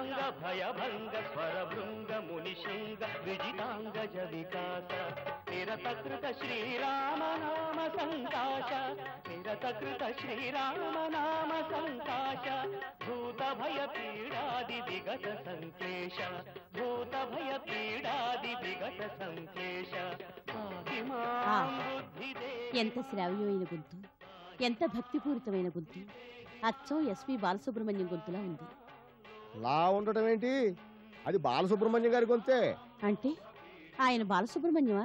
భయాంగ భయభంగ స్వరభృంగ మునిశృంగ విజితాంగజ వికాస నిరతకృత శ్రీరామ నామ సంకాశ నిరతకృత శ్రీరామ నామ సంకాశ భూత భయ పీడాది విగత సంక్లేశ భూత భయ పీడాది విగత సంక్లేశ పాహి మాం బుద్ధిదే ఎంత శ్రావ్యమైన గొంతు ఎంత భక్తిపూరితమైన గొంతు అచ్చం ఎస్పి బాలసుబ్రహ్మణ్యం గొంతులా ఉంది లా ఉండటం ఏంటి అది బాలసుబ్రహ్మణ్యం గారి గొంతే అంటే ఆయన బాలసుబ్రహ్మణ్యమా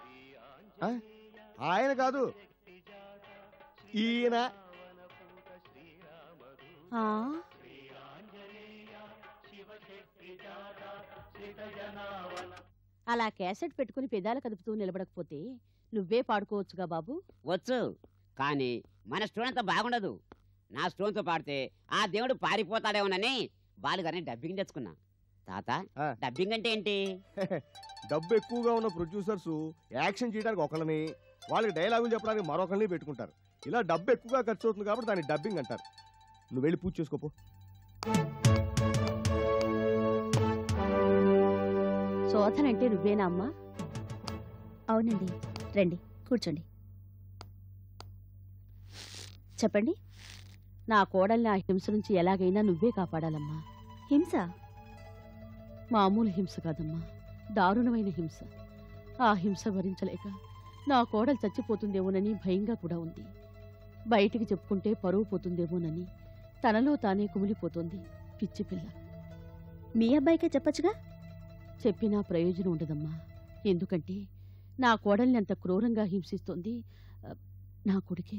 ఆయన కాదు ఈయన ఆ, అలా క్యాసెట్ పెట్టుకుని పెదాలు కదుపుతూ నిలబడకపోతే నువ్వే పాడుకోవచ్చుగా బాబు వచ్చు కానీ మన స్టోన్ అంత బాగుండదు నా స్టోన్తో పాడితే ఆ దేవుడు పారిపోతాడేమోనని బాలుగారిని డబ్బింగ్ తెచ్చుకున్నా తాత ఆ. డబ్బింగ్ అంటే ఏంటి డబ్బు ఎక్కువగా ఉన్న ప్రొడ్యూసర్స్ యాక్షన్ చేయడానికి ఒకళ్ళని వాళ్ళకి డైలాగులు చెప్పడానికి మరొకరిని పెట్టుకుంటారు ఇలా డబ్బు ఎక్కువగా ఖర్చు అవుతుంది కాబట్టి దాన్ని డబ్బింగ్ అంటారు నువ్వు వెళ్ళి పూజ చేసుకోపో శోధన అంటే నువ్వేనా అమ్మా అవునండి రండి కూర్చోండి చెప్పండి నా కోడల్ని ఆ హింస నుంచి ఎలాగైనా నువ్వే కాపాడాలమ్మా హింస మామూలు హింస కాదమ్మా దారుణమైన హింస ఆ హింస భరించలేక నా కోడలు చచ్చిపోతుందేమోనని భయంగా కూడా ఉంది బయటికి చెప్పుకుంటే పరువు పోతుందేమోనని తనలో తానే కుమిలిపోతోంది పిచ్చి పిల్ల మీ అబ్బాయికే చెప్పొచ్చుగా చెప్పినా ప్రయోజనం ఉండదమ్మా ఎందుకంటే నా కోడల్ని అంత క్రూరంగా హింసిస్తోంది ఆ, నా కొడుకే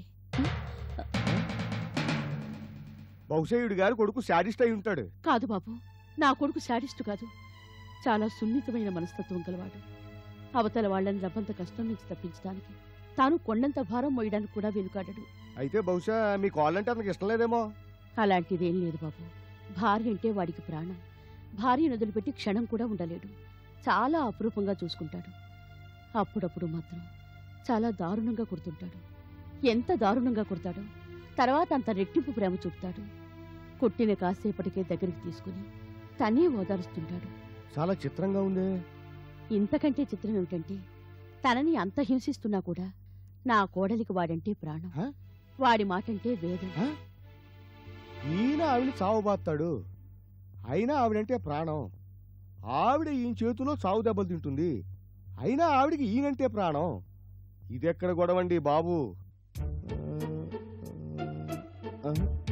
బహుశయుడి గారి కొడుకు శాడిస్ట్ అయి ఉంటాడు కాదు బాబు నా కొడుకు శాడిస్టు కాదు చాలా సున్నితమైన మనస్తత్వం గలవాడు అవతల వాళ్ళని రవ్వంత కష్టం నుంచి తప్పించడానికి తాను కొండంత భారం మోయడానికి కూడా వెనుకాడడు అయితే బహుశా మీ కాళ్ళంటే అతనికి ఇష్టం లేదేమో అలాంటిదేం లేదు బాబు భార్య అంటే వాడికి ప్రాణం భార్యను వదిలిపెట్టి క్షణం కూడా ఉండలేడు చాలా అపురూపంగా చూసుకుంటాడు అప్పుడప్పుడు మాత్రం చాలా దారుణంగా కుడుతుంటాడు ఎంత దారుణంగా కుడతాడో తర్వాత అంత రెట్టింపు ప్రేమ చూపుతాడు కొట్టిన కాసేపటికే దగ్గరికి తీసుకుని తనే ఓదారుస్తుంటాడు చాలా చిత్రంగా ఉందే ఇంతకంటే చిత్రం ఏమిటంటే తనని అంత హింసిస్తున్నా కూడా నా కోడలికి వాడంటే ప్రాణం హ? వాడి మాటంటే వేదం ఈయన ఆవిడ చావబాస్తాడు అయినా ఆవిడంటే ప్రాణం ఆవిడ ఈయన చేతిలో చావు దెబ్బలు తింటుంది అయినా ఆవిడికి ఈయనంటే ప్రాణం ఇదెక్కడ గొడవండి బాబు ఆ, ఆ,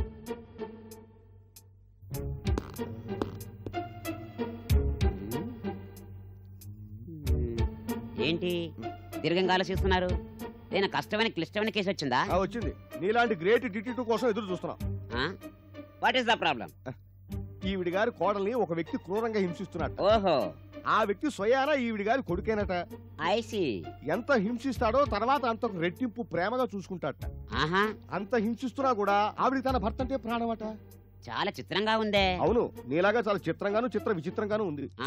ఏంటి దీర్ఘంగా ఆలోచిస్తున్నారు నేను కష్టమైన క్లిష్టమైన కేసు వచ్చిందా ఆ, వచ్చింది నీలాంటి గ్రేట్ డిటెక్టివ్ కోసం ఎదురు చూస్తున్నాం వాట్ ఈస్ ద ప్రాబ్లం ఈవిడి గారి కోడల్ని ఒక వ్యక్తి క్రూరంగా హింసిస్తున్నట్ట ఓహో ఆ వ్యక్తి స్వయాన ఈవిడి గారి కొడుకేనట ఐసి ఎంత హింసిస్తాడో తర్వాత అంత రెట్టింపు ప్రేమగా చూసుకుంటాడట ఆహా అంత హింసిస్తున్నా కూడా ఆవిడికి తన భర్త అంటే ప్రాణమట చాలా చిత్రంగా ఉందే అవును నీలాగా చాలా చిత్రంగాను చిత్ర విచిత్రంగాను ఉంది ఆ?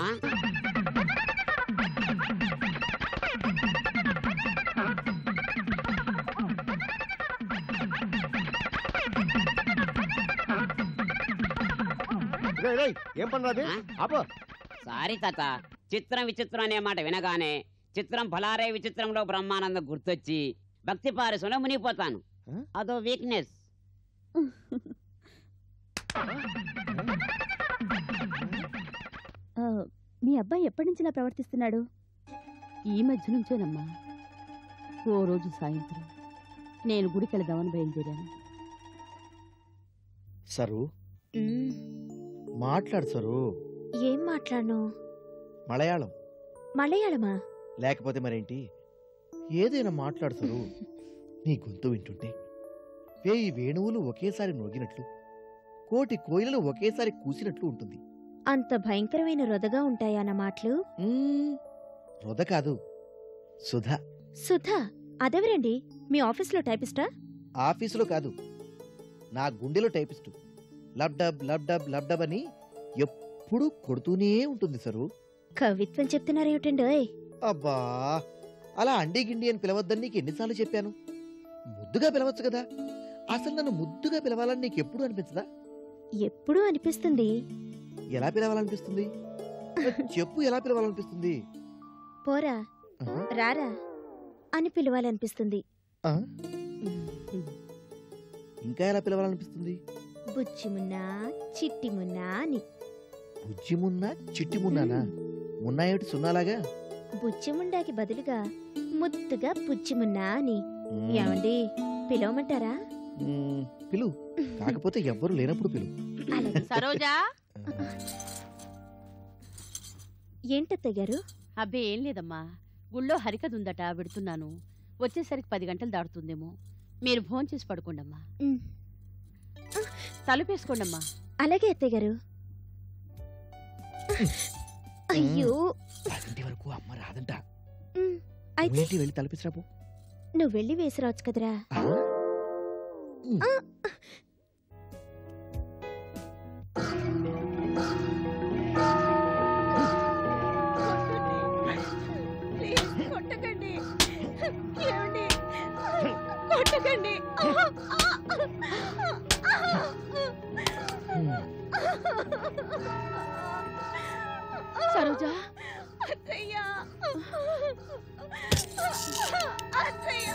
రేయ్, రేయ్, ఏం పని రాది ఆ? ఆపో సారీ తాత చిత్రం విచిత్రం అనే మాట వినగానే చిత్రం ఫలారే విచిత్రంలో బ్రహ్మానందం గుర్తొచ్చి భక్తి పారసంలో మునిగిపోతాను ఆ? అదో వీక్నెస్ ఆ, మీ అబ్బాయి ఎప్పటి నుంచి ఇలా ప్రవర్తిస్తున్నాడు ఈ మధ్య నుంచేనమ్మా ఓ రోజు సాయంత్రం నేను గుడికి వెళదామని బయలుదేరాను సరు మాట్లాడు సరు ఏం మాట్లాడను మలయాళం మలయాళమా లేకపోతే మరేంటి ఏదైనా మాట్లాడు సరు నీ గొంతు వింటుంటే వేయి వేణువులు ఒకేసారి నొగినట్లు కోటి కోయిలలు ఒకేసారి కూసినట్లు ఉంటుంది అంత భయంకరమైన రొదగా ఉంటాయా నా మాటలు మ్మ్, రొద కాదు సుధ సుధా అదెవరండి మీ ఆఫీస్లో టైపిస్టా ఆఫీసులో కాదు నా గుండెలో టైపిస్టు లబ్డబ్ లబ్డబ్ లబ్డబ్ అని ఎప్పుడూ కొడుతూనే ఉంటుంది సరు కవిత్వం చెప్తున్నారేమిటండి అబ్బా అలా అండి గిండి అని పిలవద్దని నీకు ఎన్నిసార్లు చెప్పాను ముద్దుగా పిలవచ్చు కదా అసలు నన్ను ముద్దుగా పిలవాలని నీకు ఎప్పుడు అనిపించదా ఎప్పుడూ అనిపిస్తుంది ఎలా పిలవాలనిపిస్తుంది చెప్పు ఎలా పిలవాలనిపిస్తుంది పోరా ఆహా. రారా అని పిలవాలనిపిస్తుంది ఆ? ఇంకా ఎలా పిలవాలనిపిస్తుంది బుచ్చి మున్నా చిట్టి మున్నా అని బుజ్జి మున్నా చిట్టి మున్నానా మున్నా ఏమిటి సున్నాలాగా బుచ్చి ముండాకి బదులుగా ముద్దుగా బుచ్చి మున్నా అని మ్మ్. ఏమండి పిలవమంటారా మ్మ్, పిలు కాకపోతే ఎవ్వరు లేనప్పుడు పిలు అలాగే సరోజా ఏంటత్తయ్య గారు అబ్బే ఏం లేదమ్మా గుళ్ళో హరికథ ఉందట పెడుతున్నాను వచ్చేసరికి పది గంటలు దాడుతుందేమో మీరు భోంచేసి చేసి పడుకోండమ్మా ఉమ్. తలుపేసుకోండమ్మా అలాగే అత్తయ్య గారు అయ్యో పదింటి వరకు అమ్మ రాదంట ఉమ్, అయితే నువ్వేంటి వెళ్ళి తలపించరాపు నువ్వు వెళ్ళి వేసిరావచ్చు కదరా కొట్టకండి ఏమండి కొట్టకండి సరోజా అత్తయ్య అత్తయ్య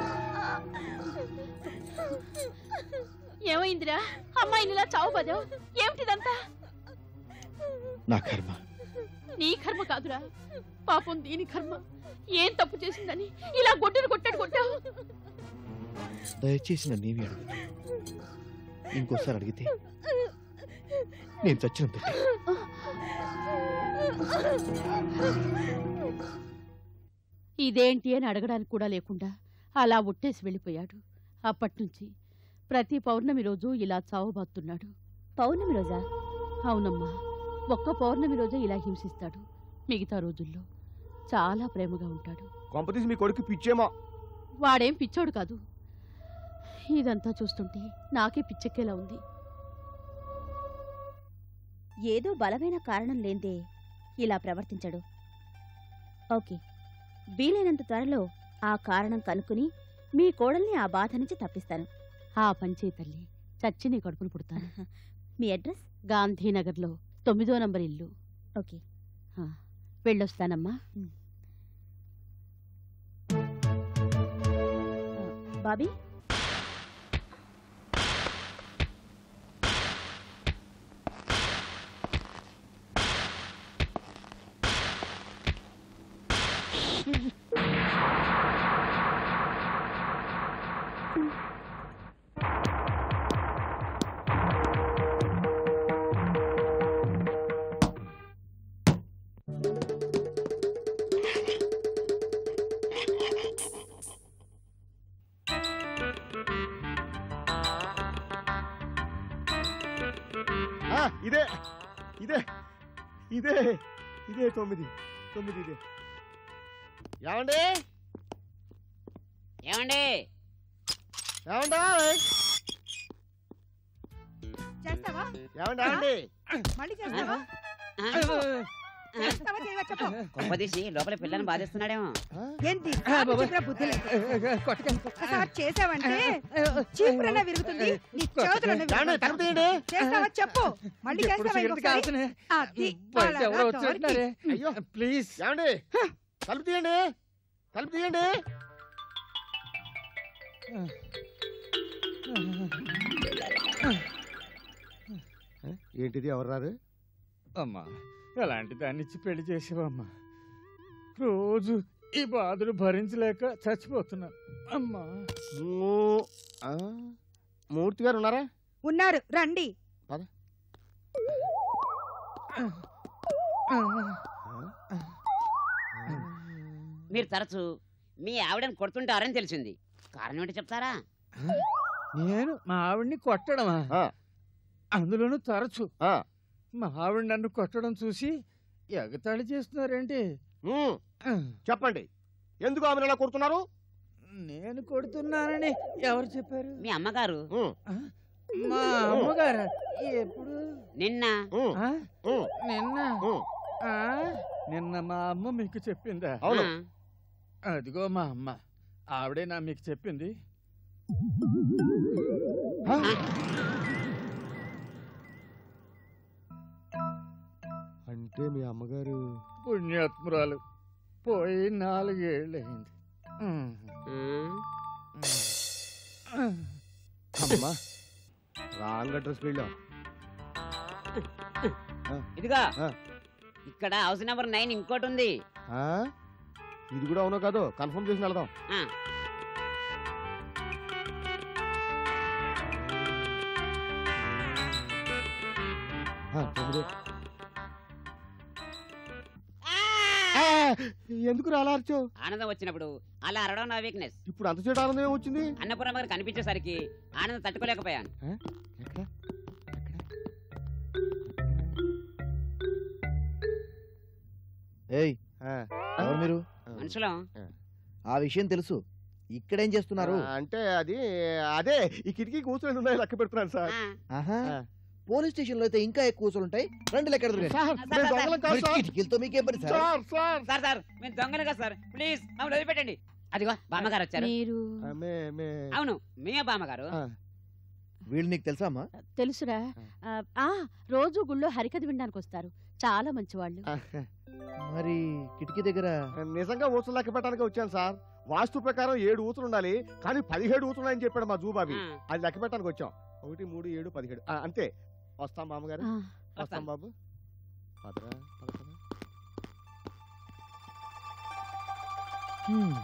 ఏమైందిరా అమ్మాయిని ఇలా చావు పదావు ఏమిటిదంతా నా కర్మ నీ కర్మ కాదురా పాపం దీని కర్మ ఏం తప్పు చేసిందని ఇలా గొడ్డును కొట్టాడు కొట్టావు దయచేసి నన్నేమి అడుగు ఇంకోసారి అడిగితే నేను చచ్చిన పెట్టే ఇదేంటి అని అడగడానికి కూడా లేకుండా అలా ఒట్టేసి వెళ్ళిపోయాడు అప్పట్నుంచి ప్రతి పౌర్ణమి రోజు ఇలా చావబాతున్నాడు పౌర్ణమి రోజా అవునమ్మా ఒక్క పౌర్ణమి రోజే ఇలా హింసిస్తాడు మిగతా రోజుల్లో చాలా ప్రేమగా ఉంటాడు కొంపతీసి మీ కొడుకు పిచ్చేమో వాడేం పిచ్చోడు కాదు ఇదంతా చూస్తుంటే నాకే పిచ్చెక్కేలా ఉంది ఏదో బలమైన కారణం లేందే ఇలా ప్రవర్తించడు ఓకే వీలైనంత త్వరలో ఆ కారణం కనుక్కుని మీ కోడల్ని ఆ బాధ నుంచి తప్పిస్తాను ఆ పంచే తల్లి చచ్చి నీ కడుపును పుడతాను మీ అడ్రస్ గాంధీనగర్లో తొమ్మిదో నంబర్ ఇల్లు ఓకే ఆ, వెళ్ళొస్తానమ్మా బాబీ ఆ, ఇదే ఇదే ఇదే ఇదే తొమ్మిది తొమ్మిది ఇదే ఏమండి ఏమండి ఏమండా చేస్తావా ఏమండి ఏమండి మళ్ళీ చేస్తావా చేస్తావా చేయవా చెప్పు కొంపదీసి లోపల పిల్లని బాధిస్తున్నాడేమో ఆ? ఏంటి నాకు చెప్పిన బుద్ధి లేదు ఒక్కసారి చేసావంటే చీపురన్నా విరుగుతుంది నీ చేతులన్నా ఏమండి విరుగుతుంది. తలుపు తీయండి చేస్తావా చెప్పు మళ్ళీ చేస్తావా ఇంకొకసారి? అది, అలాగా, దొరికి. అయ్యో ప్లీజ్ ఏమండి తలుపు తీయండి తలుపు తీయండి ఆ, ఏంటిది ఎవరు రారు అమ్మా ఎలాంటి దాన్ని ఇచ్చి పెళ్లి చేసేవమ్మా రోజు ఈ బాధలు భరించలేక చచ్చిపోతున్నా అమ్మా మూ- ఆ, మూర్తి గారు ఉన్నారా ఉన్నారు రండి మీరు తరచు మీ ఆవిడని కొడుతుంటారని తెలిసింది కారణం ఏంటి చెప్తారా నేను మా ఆవిడ్ని కొట్టడమా ఆ. అందులోనూ తరచు ఆ, మా ఆవిడ నన్ను కొట్టడం చూసి ఎగతాళి చేస్తున్నారేంటి ఉమ్, చెప్పండి ఎందుకు ఆమెను ఇలా కొడుతున్నారు నేను కొడుతున్నానని ఎవరు చెప్పారు మీ అమ్మగారు ఉమ్, మా అమ్మగారు ఎప్పుడు నిన్న ఉమ్, ఆ? ఉమ్, నిన్న ఉమ్. ఆ? నిన్న మా అమ్మ మీకు చెప్పిందా అవును ఆ, అదిగో మా అమ్మ ఆవిడేనా మీకు చెప్పింది ఆ? అంటే మీ అమ్మగారు పుణ్యాత్మురాలు పోయి నాలుగేళ్ళయింది ఉమ్. అమ్మా రాంగ్ అడ్రస్కి వెళ్ళాం ఇదిగో ఆ. ఇక్కడ హౌస్ నెంబర్ నైన్ ఇంకోటి ఉంది ఆ? ఇది కూడా అవునో కాదో కన్ఫర్మ్ చేసి వెళ్దాం ఆ. ఆ, తొమ్మిది. ఆ, ఎందుకు అలా అరిచావు ఆనందం వచ్చినప్పుడు అలా అరవడం నా వీక్నెస్ ఇప్పుడు అంత చెడు ఆనందం ఏమొచ్చింది అన్నపురం గారు కనిపించేసరికి ఆనందం తట్టుకోలేకపోయాను ఎక్కడ ఏయ్ ఆ, ఎవరు మీరు మనుషులం ఆ విషయం తెలుసు ఇక్కడేం చేస్తున్నారు ఆ, అంటే అది అదే ఈ కిటికీ కూర్చొని ఉన్నాయి లెక్క పెడుతున్నాను సార్ ఆ, ఆహా ఆ. పోలీస్ స్టేషన్ లో అయితే ఇంకా ఎక్కువ కూర్చొని ఉంటాయి రండి లెక్క ఎదురుగాని. సార్ మేము దొంగలం కాదు మరి సార్. కిటికీలతో మీకేం పని sir sir sir sir sir మేము దొంగలు కదా సార్ ప్లీజ్ మమ్మల్ని వదిలిపెట్టండి అదిగో బామ్మగారు వచ్చారు మీరు ఆ, మే మే అవును మేమే బామ్మగారు ఆ, వీళ్ళు నీకు తెలుసా అమ్మా తెలుసురా ఆ, ఆ రోజు గుళ్ళో హరికథ వినడానికి వస్తారు చాలా మంచివాళ్ళు ఆ, మరి కిటికీ దగ్గర నిజంగా ఊసలు లెక్క పెట్టడానికి వచ్చాను సార్ వాస్తు ప్రకారం ఏడు ఊతులు ఉండాలి కానీ పదిహేడు ఊతులు ఉన్నాయని చెప్పాడు మా జూబాబి ఆ, అది లెక్క పెట్టడానికి వచ్చాం ఒకటి మూడు ఏడు పదిహేడు ఆ, అంతే వస్తాం మామగారు ఆ, వస్తాం వస్తాం. బాబు పదరా, పదరా. హ్మ్.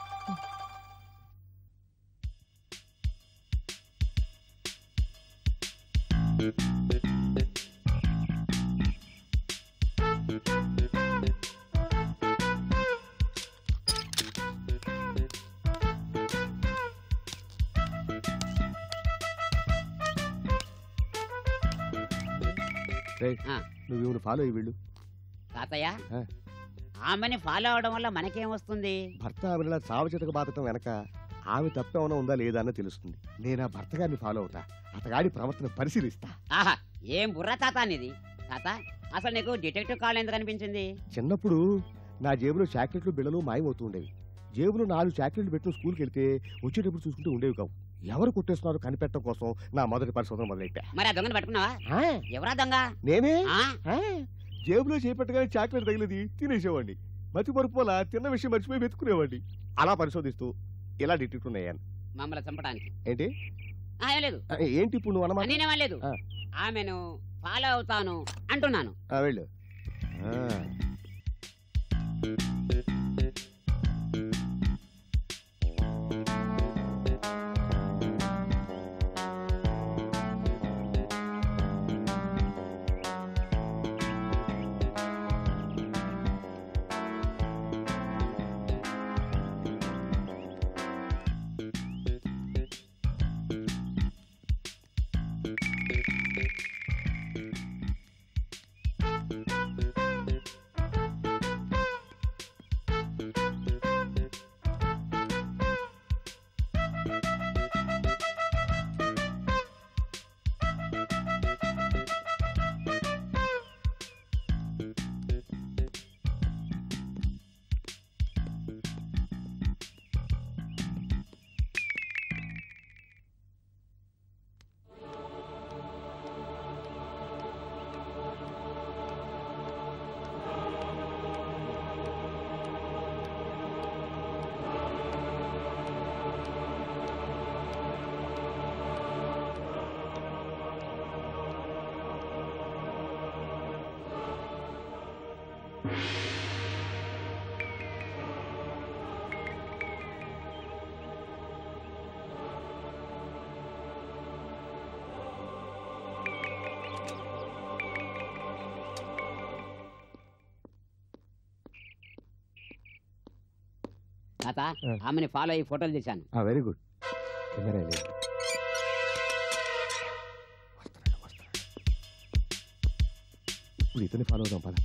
నువ్వు ఇవి ఫాలో అయ్యి వెళ్ళు తాతయ్య ఆ. ఆమెని ఫాలో అవడం వల్ల మనకేం వస్తుంది భర్త ఆవిడలా చావ చితక బాధటం వెనక ఆమె తప్పేమైనా ఉందా లేదా అని తెలుస్తుంది నేను ఆ భర్త గారిని ఫాలో అవుతా అతగాడి ప్రవర్తన పరిశీలిస్తా ఆహా ఏం బుర్ర తాత అనేది తాత అసలు నీకు డిటెక్టివ్ కాల్ ఎందుకు అనిపించింది చిన్నప్పుడు నా జేబులో చాక్లెట్లు బిళ్ళలు మాయమవుతూ ఉండేవి జేబులో నాలుగు చాక్లెట్లు పెట్టిన స్కూల్కి వెళ్తే వచ్చేటప్పుడు చూసుకుంటూ ఉండేవి కావు ఎవరు కొట్టేస్తున్నారో కనిపెట్టడం కోసం నా మొదటి పరిశోధన మొదలెట్టా మరి ఆ దొంగను పట్టుకున్నావా ఆ, ఎవరా దొంగ నేనే ఆ? ఆ, జేబులో చేపట్టగానే చాక్లెట్ తగిలేది తినేసేవాడిని మతి మరుపులా తిన్న విషయం మర్చిపోయి వెతుకునేవాడిని అలా పరిశోధిస్తూ ఇలా డిటెక్టివ్ అయ్యాను మమ్మల్ని చంపడానికి ఏంటి ఆ, ఏం లేదు ఆ, ఏంటి ఇప్పుడు నువ్వు అన్నమాట నేనేమా లేదు ఆ. ఆమెను ఫాలో అవుతాను అంటున్నాను ఆ, వెళ్ళు ఆ. తాత ఆ. ఆమెని ఫాలో అయ్యి ఫోటోలు తీశాను ఆ వెరీ గుడ్ కెమెరా లేదు వస్తున్నాడు, వస్తున్నాడు. ఇప్పుడు ఇతన్ని ఫాలో అవుదాం పద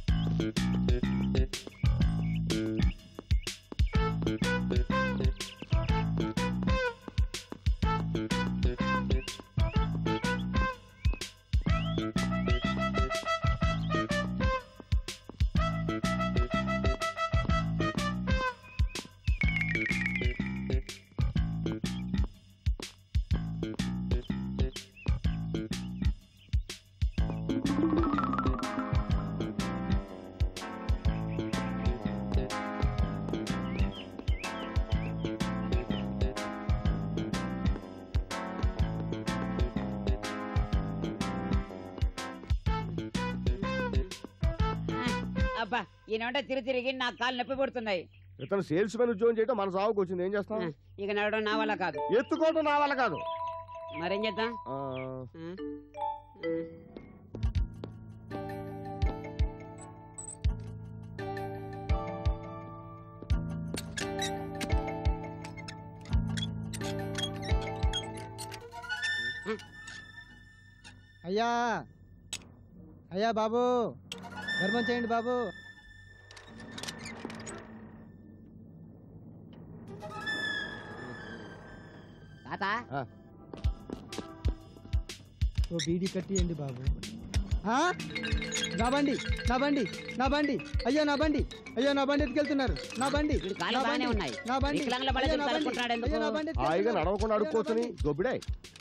అబ్బా ఈయన తిరిగి తిరిగి నా కాళ్ళు నొప్పి పడుతున్నాయి ఇతను సేల్స్ మెన్ ఉద్యోగం చేయటం మన సాగుకు వచ్చింది ఏం చేస్తాం ఇక నడవడం నా వల్ల కాదు ఎత్తుకోవటం నా వల్ల కాదు మరేం చేద్దాం ఆ, ఆ? ఆ. అయ్యా అయ్యా బాబు ధర్మం చేయండి బాబు తాత ఓ బీడీ కట్టియండి బాబు ఆ? నా బండి నా బండి నా బండి అయ్యో నా బండి అయ్యో నా బండి ఎత్తుకెళ్తున్నారు నా బండి వీడి కాళ్ళు నా బాగానే బండి, ఉన్నాయి నా బండి వికలాంగుల బండి అయ్యో, నా బండి తలుపుకుంటున్నాడు ఎందుకు? అయ్యో, నా బండి హాయిగా ఎత్తుకెళ్తున్నారు. నడవకుండా అయ్యో, నా అడుక్కోవచ్చని బండి. దొబ్బిడే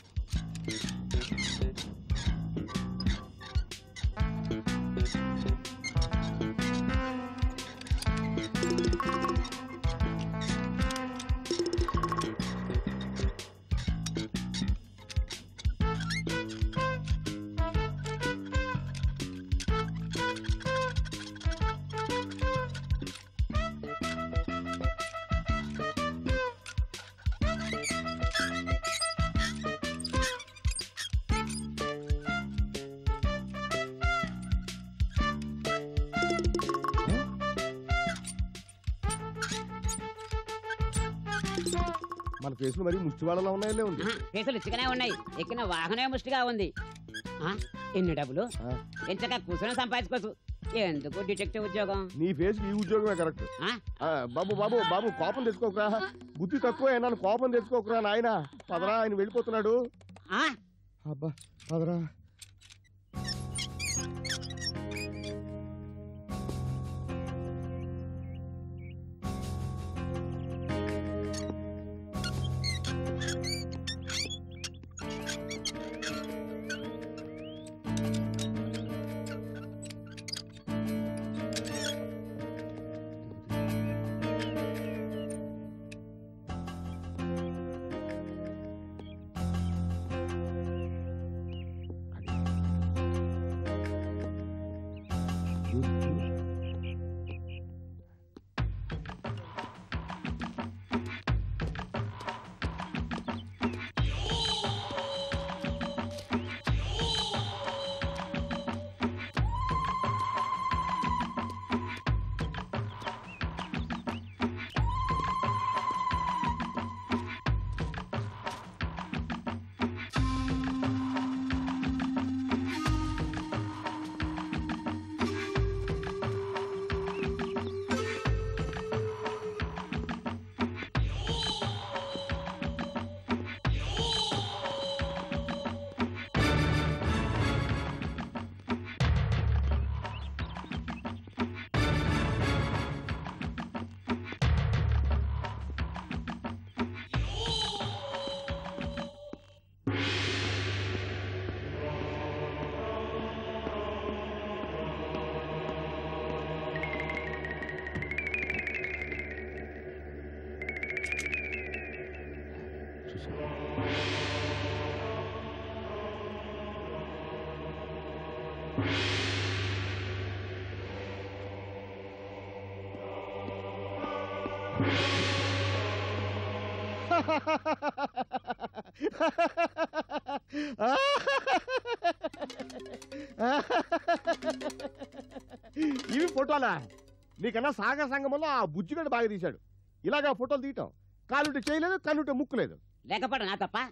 మన ఫేస్ మరి ముష్టి వాళ్ళలో ఉన్నాయలే ఉంది ఆహా, కేసులు ఇచ్చిగానే ఉన్నాయి ఎక్కిన వాహనమే ముష్టిగా ఉంది ఆ, ఎన్ని డబ్బులు ఆ. ఎంచక కూర్చొని సంపాదించుకోవచ్చు ఎందుకు డిటెక్టివ్ ఉద్యోగం నీ ఫేస్ ఈ ఉద్యోగమే కరెక్ట్ ఆ? ఆ, బాబు బాబు బాబు కోపం తెచ్చుకోకరా బుద్ధి తక్కువ నన్ను కోపం తెచ్చుకోకరా నాయన పదరా ఆయన వెళ్ళిపోతున్నాడు ఆ? అబ్బా పదరా ఇవి ఫోటోలా నీకన్నా సాగర సంగమంలో ఆ బుజ్జిగడు బాగా తీశాడు ఇలాగా ఫోటోలు తీయటం కాలుంటే చేయలేదు కన్నుంటే ముక్కు లేదు లేకపోవడం నా తప్ప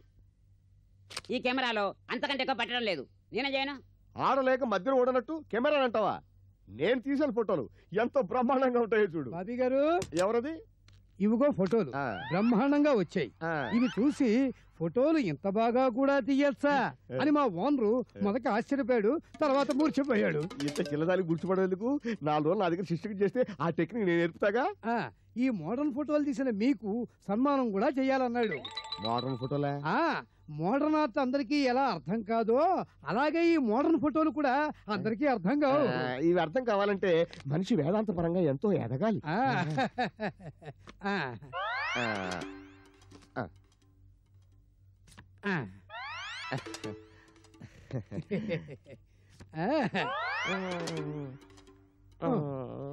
ఈ కెమెరాలో అంతకంటే ఎక్కువ పట్టడం లేదు నేనే చేయను ఆడలేక మధ్యలో ఓడనట్టు కెమెరా అంటావా నేను తీసిన ఫోటోలు ఎంతో బ్రహ్మాండంగా ఉంటాయో చూడు బాబీ గారు ఎవరది ఇవిగో ఫోటోలు ఆ, బ్రహ్మాండంగా వచ్చాయి ఆ. ఇవి చూసి ఫోటోలు ఇంత బాగా కూడా తీయచ్చా అని మా ఓనరు మొదట ఆశ్చర్యపోయాడు తర్వాత మూర్చిపోయాడు ఇంత చిన్నదానికి గుర్తుపడేందుకు నాలుగు రోజులు నా దగ్గర శిష్టికి చేస్తే ఆ టెక్నిక్ నేను నేర్పుతాగా ఆ ఈ మోడర్న్ ఫోటోలు తీసిన మీకు సన్మానం కూడా చేయాలన్నాడు మోడర్న్ ఫోటోలే ఆ మోడర్న్ ఆర్ట్ అందరికీ ఎలా అర్థం కాదో అలాగే ఈ మోడర్న్ ఫోటోలు కూడా అందరికీ అర్థం కావు ఆ, ఇవి అర్థం కావాలంటే మనిషి వేదాంత పరంగా ఎంతో ఎదగాలి ఆ, ఆ, ఆ, ఆ. ఆ. ఆ,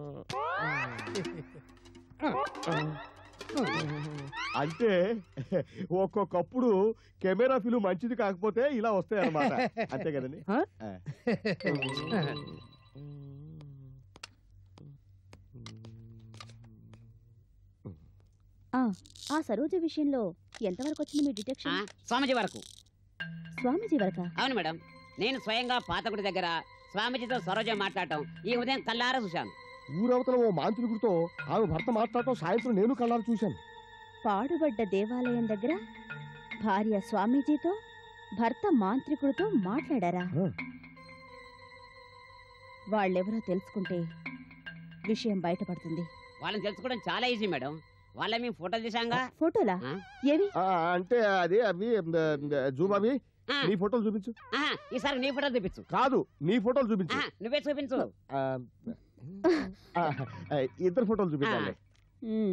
అంటే ఒక్కొక్కప్పుడు కెమెరా ఫిల్మ్ మంచిది కాకపోతే ఇలా వస్తాయి అన్నమాట అంతే కదండి ఆ? ఆ. ఆ సరోజ విషయంలో ఎంతవరకు వచ్చింది మీ ఆ, డిటెక్షన్ స్వామిజీ వరకు స్వామీజీ వరక అవును మేడం నేను స్వయంగా పాతకుడి దగ్గర స్వామిజీతో సరోజ మాట్లాడటం ఈ ఉదయం కల్లారా చూశాను ఊరవతల ఓ మాంత్రికుడితో ఆమె భర్త మాట్లాడటం సాయంత్రం నేను కళ్ళారు చూశాను పాడుబడ్డ దేవాలయం దగ్గర భార్య స్వామీజీతో భర్త మాంత్రికుడితో మాట్లాడారా ఆ. వాళ్ళెవరో తెలుసుకుంటే విషయం బయటపడుతుంది వాళ్ళని తెలుసుకోవడం చాలా ఈజీ మేడం వాళ్ళ మేము ఫోటోలు తీసాంగా ఫోటోలా ఆ? ఏవి ఆ, అంటే అది అవి జూమ్ అవి ఆ, నీ ఫోటోలు చూపించు ఆహా, ఈసారి నీ ఫోటో చూపించు కాదు నీ ఫోటోలు చూపించు ఆహా, నువ్వే చూపించు ఆ, ఆ, ఆ, ఇద్దరు ఫోటోలు చూపించాలి ఉమ్.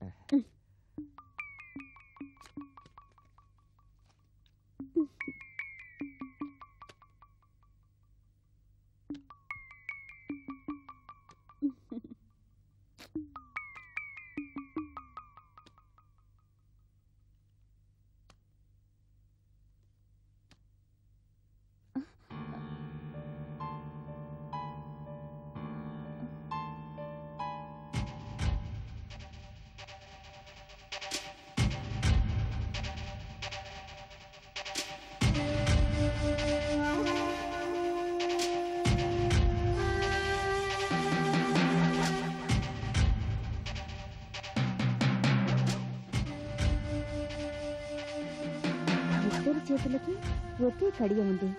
ఇద్దరి చేతులకి ఒకే కడియ ఉంది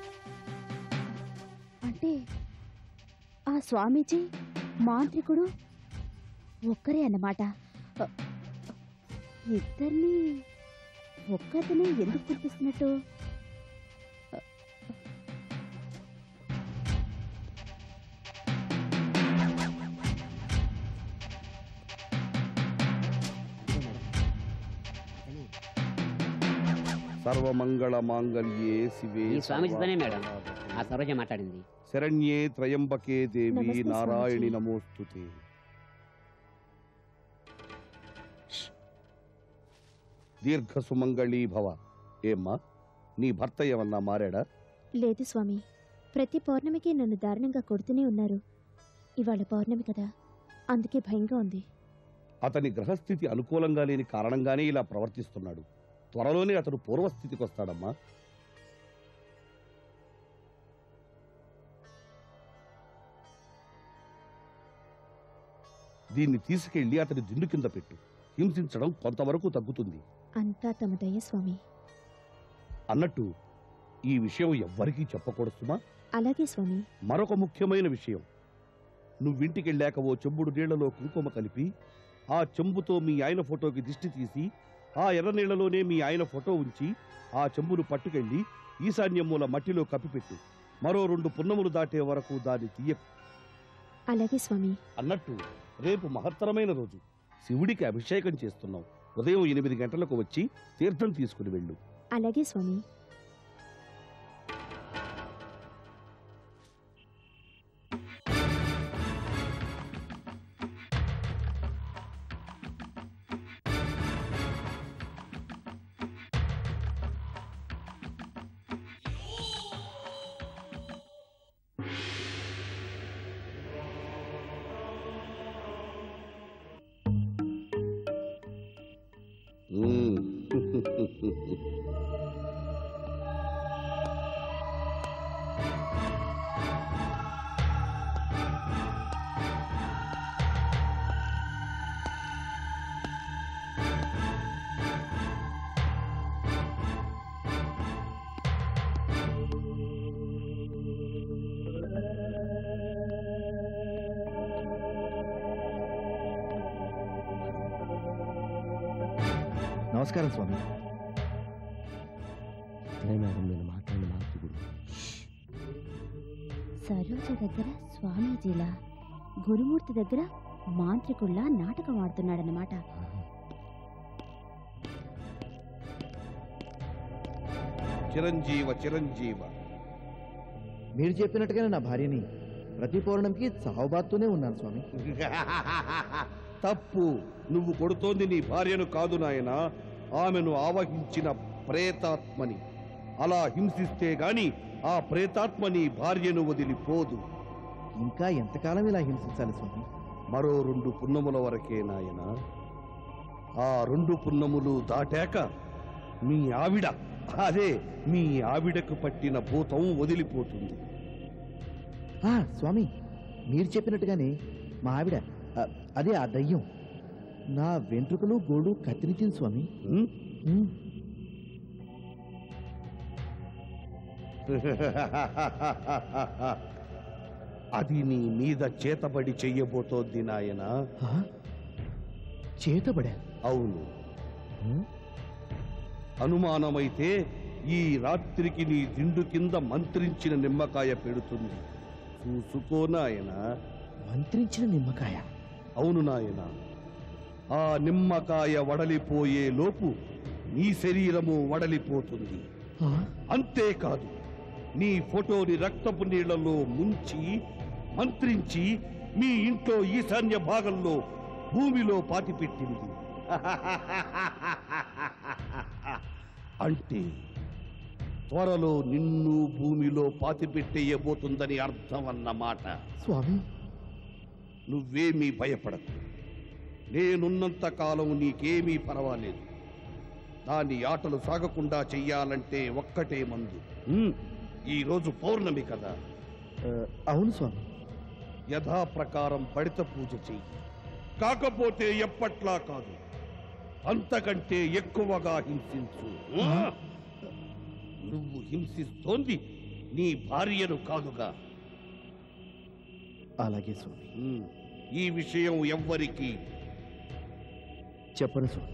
అంటే ఆ స్వామీజీ మాంత్రికుడు ఒక్కరే అన్నమాట అ, ఇద్దరిని ఒక్కరినే ఎందుకు గుర్తిస్తున్నట్టు సర్వమంగళ మాంగళ్యే శివే ఈ స్వామీజీతోనే మేడం సర్వార్థ ఆ సరోజ మాట్లాడింది శరణ్యే త్రయంబకే దేవి నమస్తే, నారాయణి స్వామీజీ. నమోస్తుతే దీర్ఘ సుమంగళీ భవ ఏమ్మా నీ భర్త ఏమన్నా మారాడా లేదు స్వామి ప్రతి పౌర్ణమికి నన్ను దారుణంగా కొడుతూనే ఉన్నారు ఇవాళ పౌర్ణమి కదా అందుకే భయంగా ఉంది అతని గ్రహస్థితి అనుకూలంగా లేని కారణంగానే ఇలా ప్రవర్తిస్తున్నాడు త్వరలోనే అతడు పూర్వస్థితికి వస్తాడమ్మా దీన్ని తీసుకెళ్లి అతని దిండు కింద పెట్టు హింసించడం కొంతవరకు తగ్గుతుంది అంతా తమ దయ స్వామి అన్నట్టు ఈ విషయం ఎవ్వరికీ చెప్పకూడదుమా అలాగే స్వామి మరొక ముఖ్యమైన విషయం నువ్వింటికెళ్ళాక ఓ చెంబుడు నీళ్లలో కుంకుమ కలిపి ఆ చెంబుతో మీ ఆయన ఫోటోకి దిష్టి తీసి ఆ ఎర్ర నీళ్లలోనే మీ ఆయన ఫోటో ఉంచి ఆ చెంబును పట్టుకెళ్ళి ఈశాన్యమూల మట్టిలో కప్పిపెట్టు మరో రెండు పున్నములు దాటే వరకు దాన్ని తీయకు అలాగే స్వామి అన్నట్టు రేపు మహత్తరమైన రోజు శివుడికి అభిషేకం చేస్తున్నాం ఉదయం ఎనిమిది గంటలకు వచ్చి తీర్థం తీసుకుని వెళ్ళు అలాగే స్వామి నమస్కారం స్వామి మేడం నేను మాట్లాడిన మాంత్రికుడు సరోజ దగ్గర స్వామీజీలా గురుమూర్తి దగ్గర మాంత్రికుల్లా నాటకం ఆడుతున్నాడనమాట చిరంజీవ చిరంజీవ మీరు చెప్పినట్టుగానే నా భార్యని ప్రతి పౌర్ణమికి సావుబాత్తూనే ఉన్నాను స్వామి తప్పు నువ్వు కొడుతోంది నీ భార్యను కాదు నాయనా ఆమెను ఆవహించిన ప్రేతాత్మని అలా హింసిస్తే గాని ఆ ప్రేతాత్మ నీ భార్యను వదిలిపోదు ఇంకా ఎంతకాలం ఇలా హింసించాలి స్వామి మరో రెండు పున్నముల వరకే నాయన ఆ రెండు పున్నములు దాటాక మీ ఆవిడ అదే మీ ఆవిడకు పట్టిన భూతం వదిలిపోతుంది ఆ, స్వామి మీరు చెప్పినట్టుగానే మా ఆవిడ ఆ, అదే ఆ దయ్యం నా వెంట్రుకలు గోడు కత్తిరించింది స్వామి ఉం? ఉమ్, అది నీ మీద చేతబడి చెయ్యబోతోంది నాయన ఆ? చేతబడా అవును ఉం? అనుమానమైతే ఈ రాత్రికి నీ దిండు కింద మంత్రించిన నిమ్మకాయ పెడుతుంది చూసుకో నాయనా మంత్రించిన నిమ్మకాయ అవును నాయన ఆ నిమ్మకాయ వడలిపోయే లోపు నీ శరీరము వడలిపోతుంది ఆ? అంతేకాదు నీ ఫోటోని రక్తపు నీళ్లలో ముంచి మంత్రించి మీ ఇంట్లో ఈశాన్య భాగంలో భూమిలో పాతిపెట్టింది అంటే త్వరలో నిన్ను భూమిలో పాతిపెట్టేయబోతుందని అర్థం అన్నమాట స్వామి నువ్వేమీ భయపడకు నేనున్నంత కాలం నీకేమీ పర్వాలేదు దాని ఆటలు సాగకుండా చెయ్యాలంటే ఒక్కటే మందు ఉమ్, ఈ రోజు పౌర్ణమి కదా ఆ, అవును స్వామి యథాప్రకారం పడిత పూజ చెయ్యి కాకపోతే ఎప్పట్లా కాదు అంతకంటే ఎక్కువగా హింసించు ఆ? నువ్వు హింసిస్తోంది నీ భార్యను కాదుగా అలాగే స్వామి ఉమ్, ఈ విషయం ఎవ్వరికీ చెప్పను స్వామి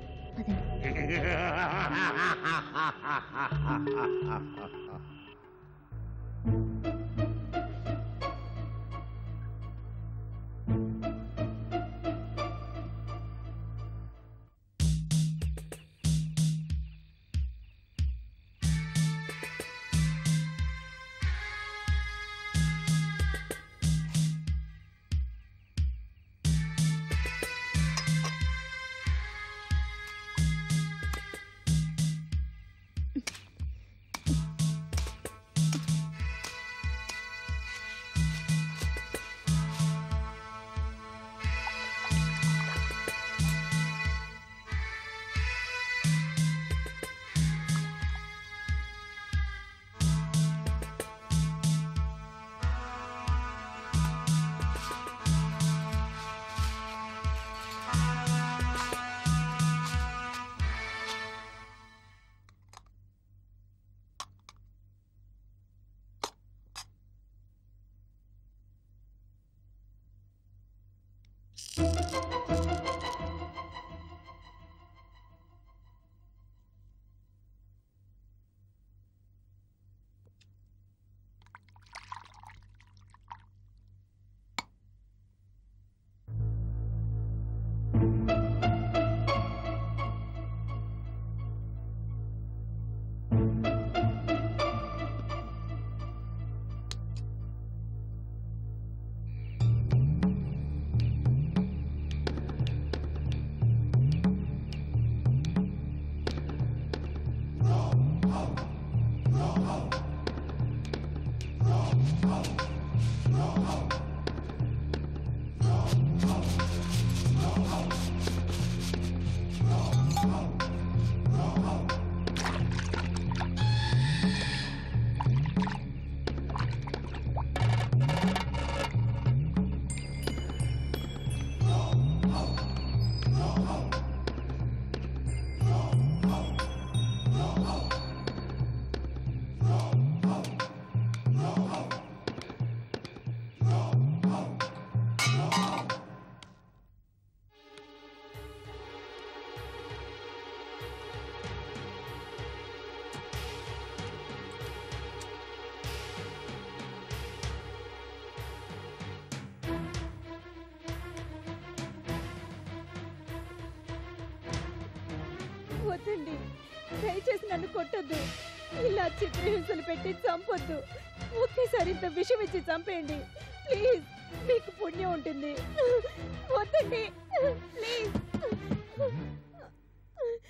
వద్దండి దయచేసి నన్ను కొట్టొద్దు ఇలా చిత్రహింసలు పెట్టి చంపొద్దు ఒకేసారి ఇంత విషం ఇచ్చి చంపేయండి ప్లీజ్ మీకు పుణ్యం ఉంటుంది వద్దండి ప్లీజ్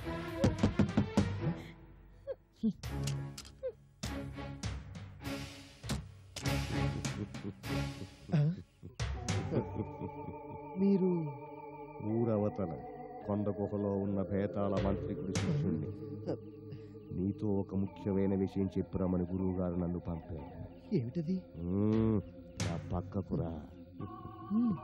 మీరు ఊరవతల కొండ గుహలో ఉన్న భేతాళ మంత్రికుడి శిష్యుణ్ణి నీతో ఒక ముఖ్యమైన విషయం చెప్పిరమ్మని గురువు గారు నన్ను పంపారు ఏమిటది మ్మ్, నా పక్కకురా మ్మ్.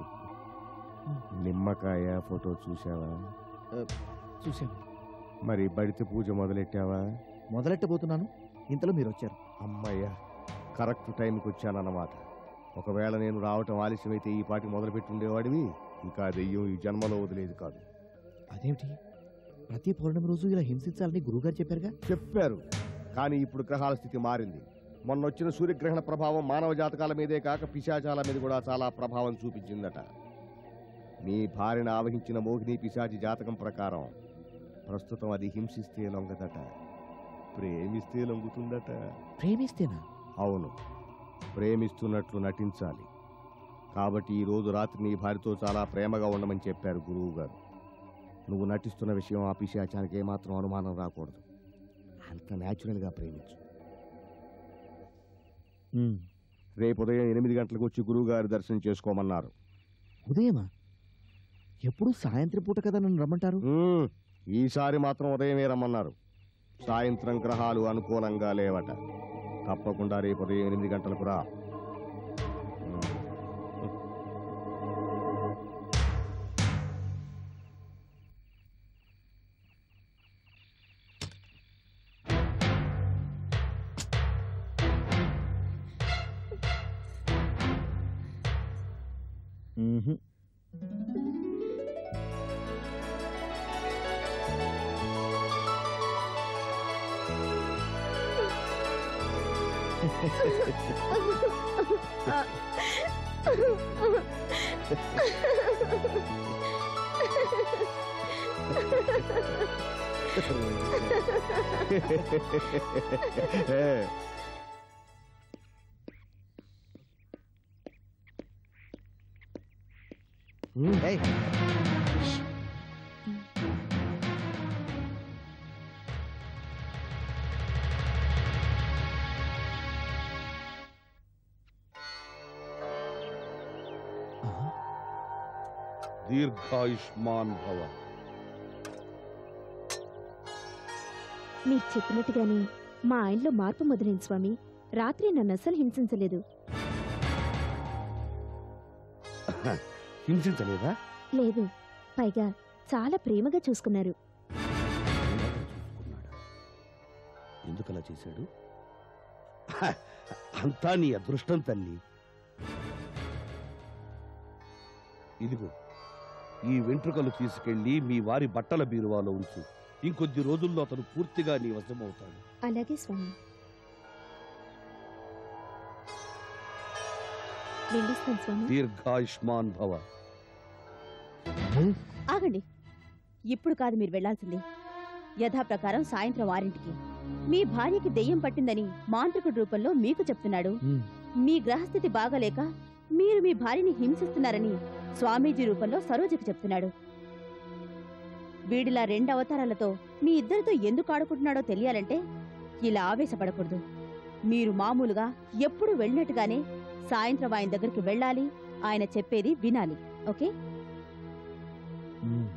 నిమ్మకాయ ఫోటో చూసావా చూశాను మరి బడిత పూజ మొదలెట్టావా మొదలెట్టబోతున్నాను ఇంతలో మీరు వచ్చారు అమ్మయ్య కరెక్ట్ టైంకి వచ్చానన్నమాట ఒకవేళ నేను రావటం ఆలస్యమైతే ఈ పాటి మొదలుపెట్టి ఉండేవాడివి ఇంకా ఆ దెయ్యం ఈ జన్మలో వదిలేదు కాదు అదేమిటి ప్రతి పౌర్ణమి రోజు ఇలా హింసించాలని గురువుగారు చెప్పారుగా చెప్పారు కానీ ఇప్పుడు గ్రహాల స్థితి మారింది మొన్న వచ్చిన సూర్యగ్రహణ ప్రభావం మానవ జాతకాల మీదే కాక పిశాచాల మీద కూడా చాలా ప్రభావం చూపించిందట నీ భార్యను ఆవహించిన మోహిని పిశాచి జాతకం ప్రకారం ప్రస్తుతం అది హింసిస్తే లొంగదట ప్రేమిస్తే లొంగుతుందట ప్రేమిస్తేనా అవును ప్రేమిస్తున్నట్లు నటించాలి కాబట్టి ఈ రోజు రాత్రి నీ భార్యతో చాలా ప్రేమగా ఉండమని చెప్పారు గురువు గారు నువ్వు నటిస్తున్న విషయం ఆ పిశాచానికి ఏమాత్రం అనుమానం రాకూడదు అంత న్యాచురల్గా ప్రేమించు మ్మ్. రేపు ఉదయం ఎనిమిది గంటలకు వచ్చి గురువు గారి దర్శనం చేసుకోమన్నారు ఉదయమా ఎప్పుడు సాయంత్రం పూట కదా నన్ను రమ్మంటారు మ్మ్. ఈసారి మాత్రం ఉదయమే రమ్మన్నారు సాయంత్రం గ్రహాలు అనుకూలంగా లేవట తప్పకుండా రేపు ఉదయం ఎనిమిది గంటలకు రా మ్మ్. మ్మ్హ్. ఏ, ఏయ్, ఆహా. దీర్ఘాయుష్మాన్ భవ మీరు చెప్పినట్టుగానే మా ఆయనలో మార్పు మొదలైంది స్వామి రాత్రి నన్ను అస్సలు హింసించలేదు హింసించలేదా లేదు పైగా చాలా ప్రేమగా చూసుకున్నారు చూసుకున్నాడా ఎందుకలా చేశాడు హ, అంతా నీ అదృష్టం తల్లి ఇదిగో ఈ వెంట్రుకలు తీసుకెళ్లి మీ వారి బట్టల బీరువాలో ఉంచు ఇంకొద్ది రోజుల్లో అతను పూర్తిగా నీ వశమవుతాడు అలాగే స్వామి వెళ్ళిస్తాను స్వామి దీర్ఘాయుష్మాన్ భవ ఆగండి ఇప్పుడు కాదు మీరు వెళ్ళాల్సింది యథాప్రకారం సాయంత్రం ఆరింటికి మీ భార్యకి దెయ్యం పట్టిందని మాంత్రికుడి రూపంలో మీకు చెప్తున్నాడు మ్మ్. మీ గ్రహస్థితి బాగలేక మీరు మీ భార్యని హింసిస్తున్నారని స్వామీజీ రూపంలో సరోజకి చెప్తున్నాడు వీడిలా రెండు అవతారాలతో మీ ఇద్దరితో ఎందుకు ఆడుకుంటున్నాడో తెలియాలంటే ఇలా ఆవేశపడకూడదు మీరు మామూలుగా ఎప్పుడు వెళ్ళినట్టుగానే సాయంత్రం ఆయన దగ్గరికి వెళ్ళాలి ఆయన చెప్పేది వినాలి ఓకే మ్మ్.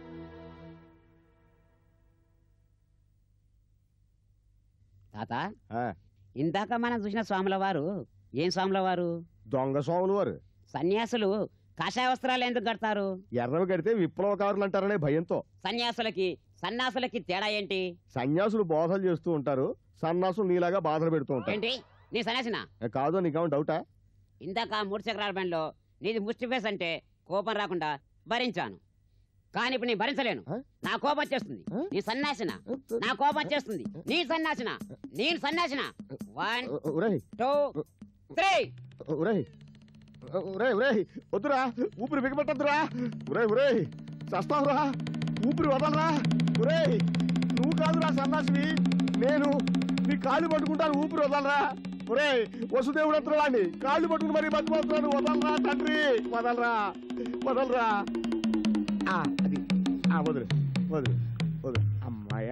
తాత ఆ, ఇందాక మనం చూసిన స్వాముల వారు ఏం స్వాముల వారు దొంగ స్వాములు వారు సన్యాసులు కాషాయ వస్త్రాలు ఎందుకు కడతారు ఎర్రవి కడితే విప్లవకారులు అంటారనే భయంతో సన్యాసులకి సన్నాసులకి తేడా ఏంటి సన్యాసులు బోధలు చేస్తూ ఉంటారు సన్నాసులు నీలాగా బాధలు పెడుతూ ఉంటారు ఏంటి నీ సన్యాసినా ఏ, కాదు నీకేమో డౌటా ఇందాక మూడు చక్రాల బండిలో నీది ముష్టి ఫేస్ అంటే కోపం రాకుండా భరించాను కానీ ఇప్పుడు నేను భరించలేను ఆ? నా కోపం వచ్చేస్తుంది ఆ? నీ సన్యాసిన నా కోపం వచ్చేస్తుంది నీ సన్యాసిన నేను సన్యాసిన వన్ ఒరేయ్ టూ త్రీ ఒరేయ్ ఒరేయ్ ఒరేయ్ వద్దురా ఊపిరి బిగపట్టద్దురా ఒరేయ్ ఒరేయ్ చస్తావురా ఊపిరి వదలరా ఒరేయ్ నువ్వు కాదురా సన్నాసివి నేను నీ కాళ్ళు పట్టుకుంటాను ఊపిరి వదలరా ఒరేయ్ వసుదేవుడు అంటున్నాడు కాళ్ళు పట్టుకుని మరీ బతిపోతున్నాను వదలరా తండ్రి వదలరా వదలరా ఆ, అది ఆ, వదిలే వదిలే వదిలే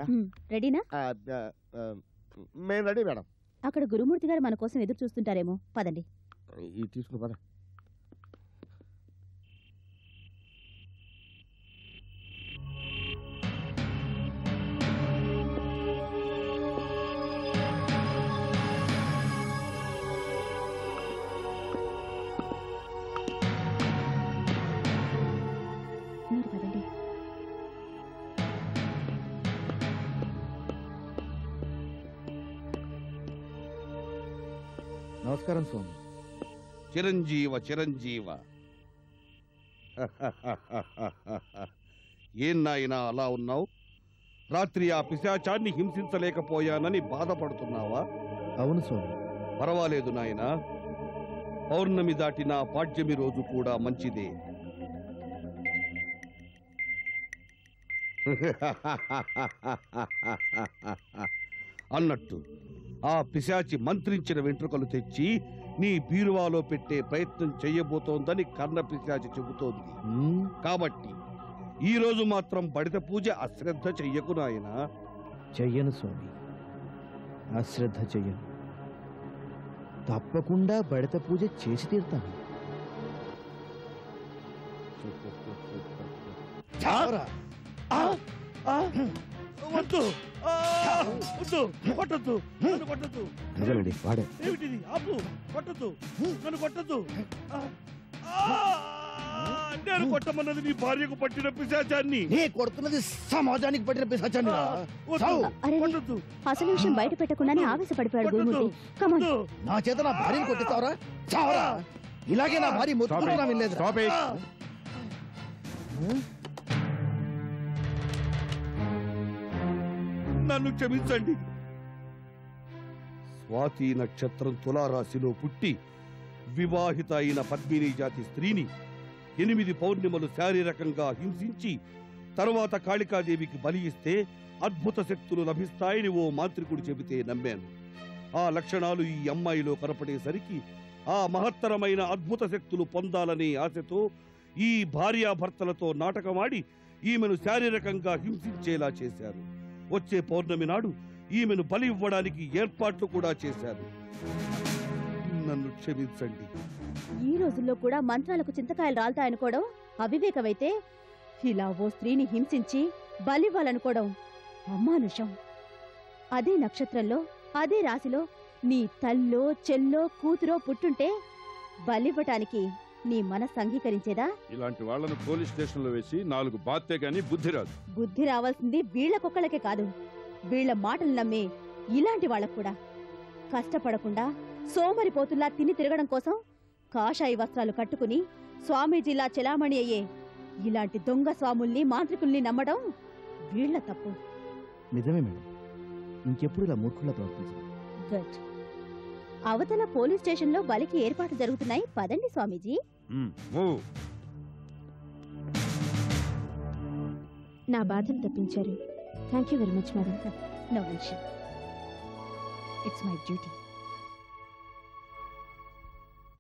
హ్మ్, రెడీనా ఆ, ఆ, ఆ, మేము రెడీ మేడం అక్కడ గురుమూర్తి గారు మన కోసం ఎదురు చూస్తుంటారేమో పదండి ఇది తీసుకుని పద మీరు పదండి నమస్కారం స్వామి చిరంజీవ చిరంజీవ ఏం నాయనా అలా ఉన్నావు రాత్రి ఆ పిశాచాన్ని హింసించలేకపోయానని బాధపడుతున్నావా అవును స్వామి పర్వాలేదు నాయనా పౌర్ణమి దాటిన పాడ్యమి రోజు కూడా మంచిదే అన్నట్టు ఆ పిశాచి మంత్రించిన వెంట్రుకలు తెచ్చి నీ బీరువాలో పెట్టే ప్రయత్నం చెయ్యబోతోందని కర్ణ పిశాచి చెబుతోంది కాబట్టి ఈ రోజు మాత్రం బడిత పూజ అశ్రద్ధ చెయ్యకు నాయనా చెయ్యను స్వామి అశ్రద్ధ చెయ్యను తప్పకుండా బడత పూజ చేసి తీరుతాను చావరా. వద్దు ఆ! వద్దు కొట్టద్దు నన్ను కొట్టద్దు నిజమండి వాడే ఏమిటిది ఆపు కొట్టద్దు నన్ను కొట్టద్దు ఆ! ఆ! నేను కొట్టమన్నది నీ భార్యకు పట్టిన పిశాచాన్ని నే కొడుతున్నది సమాజానికి పట్టిన పిశాచాన్ని రా. వద్దు, చావు. అరే కొట్టద్దు అసలు విషయం బయట పెట్టకుండానే ఆవేశపడిపోయాడు గురుమూర్తి కమాన్ నా చేత నా భార్యను కొట్టిస్తావరా చావరా ఇలాగే నా భార్య మొత్తుకుంటున్నా వినలేదు Stop it. నన్ను క్షమించండి స్వాతి నక్షత్రం తులారాశిలో పుట్టి వివాహిత అయిన పద్మిని జాతి స్త్రీని ఎనిమిది పౌర్ణిమలు శారీరకంగా హింసించి తరువాత కాళికాదేవికి బలి ఇస్తే అద్భుత శక్తులు లభిస్తాయని ఓ మాంత్రికుడు చెబితే నమ్మాను ఆ లక్షణాలు ఈ అమ్మాయిలో కనపడేసరికి ఆ మహత్తరమైన అద్భుత శక్తులు పొందాలనే ఆశతో ఈ భార్యాభర్తలతో నాటకమాడి ఈమెను శారీరకంగా హింసించేలా చేశారు వచ్చే పౌర్ణమి నాడు ఈమెను బలి ఇవ్వడానికి ఏర్పాట్లు కూడా చేశారు నన్ను క్షమించండి ఈ రోజుల్లో కూడా మంత్రాలకు చింతకాయలు రాలుతాయనుకోవడం అవివేకమైతే ఇలా ఓ స్త్రీని హింసించి బలివ్వాలనుకోవడం అమానుషం అదే నక్షత్రంలో అదే రాశిలో నీ తల్లో చెల్లో కూతురో పుట్టుంటే బలివ్వటానికి నీ మనసు అంగీకరించేదా ఇలాంటి వాళ్ళను పోలీస్ స్టేషన్లో వేసి నాలుగు బాత్తే గాని బుద్ధి రాదు బుద్ధి రావాల్సింది వీళ్ళ కుక్కలకే కాదు వీళ్ళ మాటలు నమ్మే ఇలాంటి వాళ్ళకు కూడా కష్టపడకుండా సోమరిపోతుల్లా తిని తిరగడం కోసం కాషాయి వస్త్రాలు కట్టుకుని స్వామీజీలా చెలామణి అయ్యే ఇలాంటి దొంగ స్వాముల్ని మాంత్రికుల్ని నమ్మడం వీళ్ళ తప్పు నిజమే మేడం ఇంకెప్పుడు ఇలా మూర్ఖుల్లా ప్రవర్తించదు గుడ్ అవతల పోలీస్ స్టేషన్లో బలికి ఏర్పాట్లు జరుగుతున్నాయి పదండి స్వామీజీ ఉమ్, మూవ్. నా బాధను తప్పించారు thank you very much madam no mention it's my duty